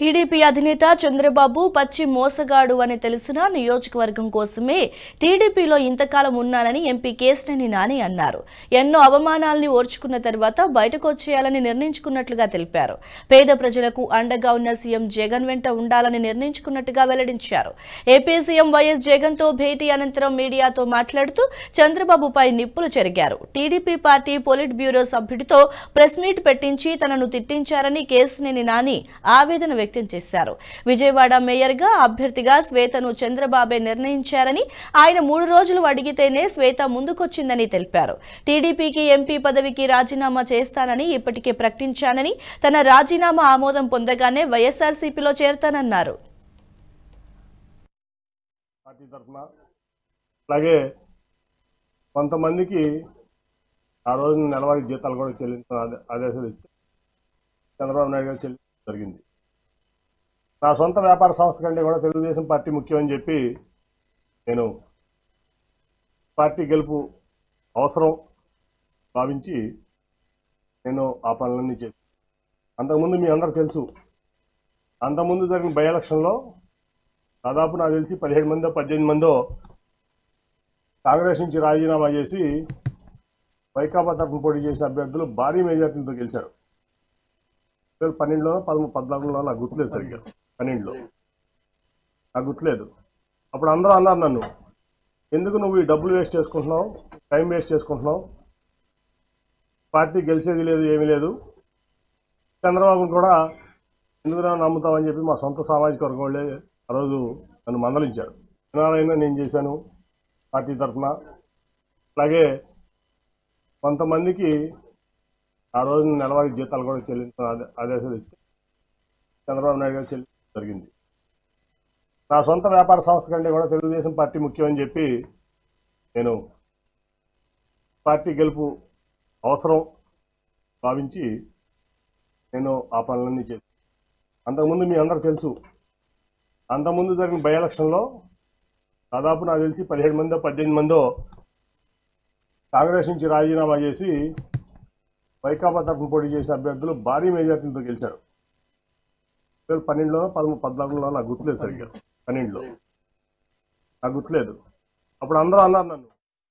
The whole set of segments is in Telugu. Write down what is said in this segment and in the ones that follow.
టీడీపీ అధినేత చంద్రబాబు పచ్చి మోసగాడు అని తెలిసిన నియోజకవర్గం కోసమే టీడీపీలో ఇంతకాలం ఉన్నానని ఎంపీ కేశినేని నాని అన్నారు ఎన్నో అవమానాల్ని ఓర్చుకున్న తర్వాత బయటకు వచ్చేయాలని నిర్ణయించుకున్నట్లుగా తెలిపారు పేద ప్రజలకు అండగా ఉన్న సీఎం జగన్ వెంట ఉండాలని నిర్ణయించుకున్నట్టుగా వెల్లడించారు ఏపీ సీఎం వైఎస్ జగన్ తో భేటీ అనంతరం మీడియాతో మాట్లాడుతూ చంద్రబాబుపై నిప్పులు చెరిగారు టీడీపీ పార్టీ పొలిట్ బ్యూరో సభ్యుడితో ప్రెస్ మీట్ పెట్టించి తనను తిట్టించారని కేశినేని నాని ఆవేదన వ్యక్తం చేశారు విజయవాడ మేయర్గా అభ్యర్థిగా శ్వేతను చంద్రబాబే నిర్ణయించారని ఆయన మూడు రోజులు అడిగితేనే శ్వేత ముందుకొచ్చిందని తెలిపారు టీడీపీకి ఎంపీ పదవికి రాజీనామా చేస్తానని ఇప్పటికే ప్రకటించానని తన రాజీనామా ఆమోదం పొందగానే వైఎస్ఆర్సీపీలో చేరతానన్నారు పార్టీ తరఫున అలాగే కొంతమందికి ఆ రోజు నెలవారీ జీతాలు కూడా చెల్లించిన ఆదే- ఆదేశాలు ఇస్తే చంద్రబాబు నాయుడు గారు చెల్లించడం జరిగింది నా సొంత వ్యాపార సంస్థ కంటే కూడా తెలుగుదేశం పార్టీ ముఖ్యమని చెప్పి నేను పార్టీ గెలుపు అవసరం భావించి నేను ఆ పనులన్నీ చేశాను అంతకుముందు మీ అందరూ తెలుసు అంతకుముందు జరిగిన బై ఎలక్షన్లో దాదాపు నాకు తెలిసి పదిహేడు మందో పద్దెనిమిది మందో కాంగ్రెస్ నుంచి రాజీనామా చేసి వైకాపా తరఫున పోటీ చేసిన అభ్యర్థులు భారీ మెజార్టీలతో గెలిచారు రెండు వేల పన్నెండులో పదమూడు పద్నాలుగులో నాకు గుర్తులేదు సరిగ్గా పన్నెండులో నాకు గుర్తులేదు అప్పుడు అందరూ అన్నారు నన్ను ఎందుకు నువ్వు ఈ డబ్బులు వేస్ట్ చేసుకుంటున్నావు టైం వేస్ట్ చేసుకుంటున్నావు పార్టీ గెలిచేది లేదు ఏమీ లేదు చంద్రబాబును కూడా ఎందుకు నమ్ముతామని చెప్పి మా సొంత సామాజిక వర్గం వాళ్ళే ఆ రోజు నన్ను మందలించారు వినాలైనా నేను చేశాను పార్టీ తరఫున అలాగే కొంతమందికి ఆ రోజు నెలవారీ జీతాలు కూడా చెల్లించిన ఆదే- ఆదేశాలు ఇస్తే చంద్రబాబు నాయుడు గారు చెల్లించడం జరిగింది నా సొంత వ్యాపార సంస్థ కంటే కూడా తెలుగుదేశం పార్టీ ముఖ్యమని చెప్పి నేను పార్టీ గెలుపు అవసరం భావించి నేను ఆ పనులన్నీ చేశాను అంతకుముందు మీ అందరూ తెలుసు అంతకుముందు జరిగిన బై ఎలక్షన్లో దాదాపు నాకు తెలిసి పదిహేడు మందో పద్దెనిమిది మందో కాంగ్రెస్ నుంచి రాజీనామా చేసి వైకాపా తరఫున పోటీ చేసిన అభ్యర్థులు భారీ మెజార్టీలతో గెలిచారు రెండు వేల పన్నెండులో పదమూడు పద్నాలుగులో నాకు గుర్తులేదు సరిగ్గా పన్నెండులో నాకు గుర్తులేదు అప్పుడు అందరూ అన్నారు నన్ను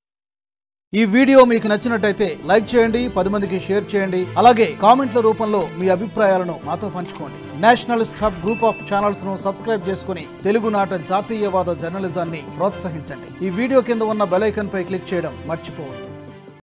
ఈ వీడియో మీకు నచ్చినట్టయితే లైక్ చేయండి పది మందికి షేర్ చేయండి అలాగే కామెంట్ల రూపంలో మీ అభిప్రాయాలను మాతో పంచుకోండి nationalist hub group of channels ను సబ్స్క్రైబ్ చేసుకుని తెలుగునాట జాతీయవాద జర్నలిజాన్ని ప్రోత్సహించండి ఈ వీడియో కింద ఉన్న బెల్ ఐకాన్ పై క్లిక్ చేయడం మర్చిపోవద్దు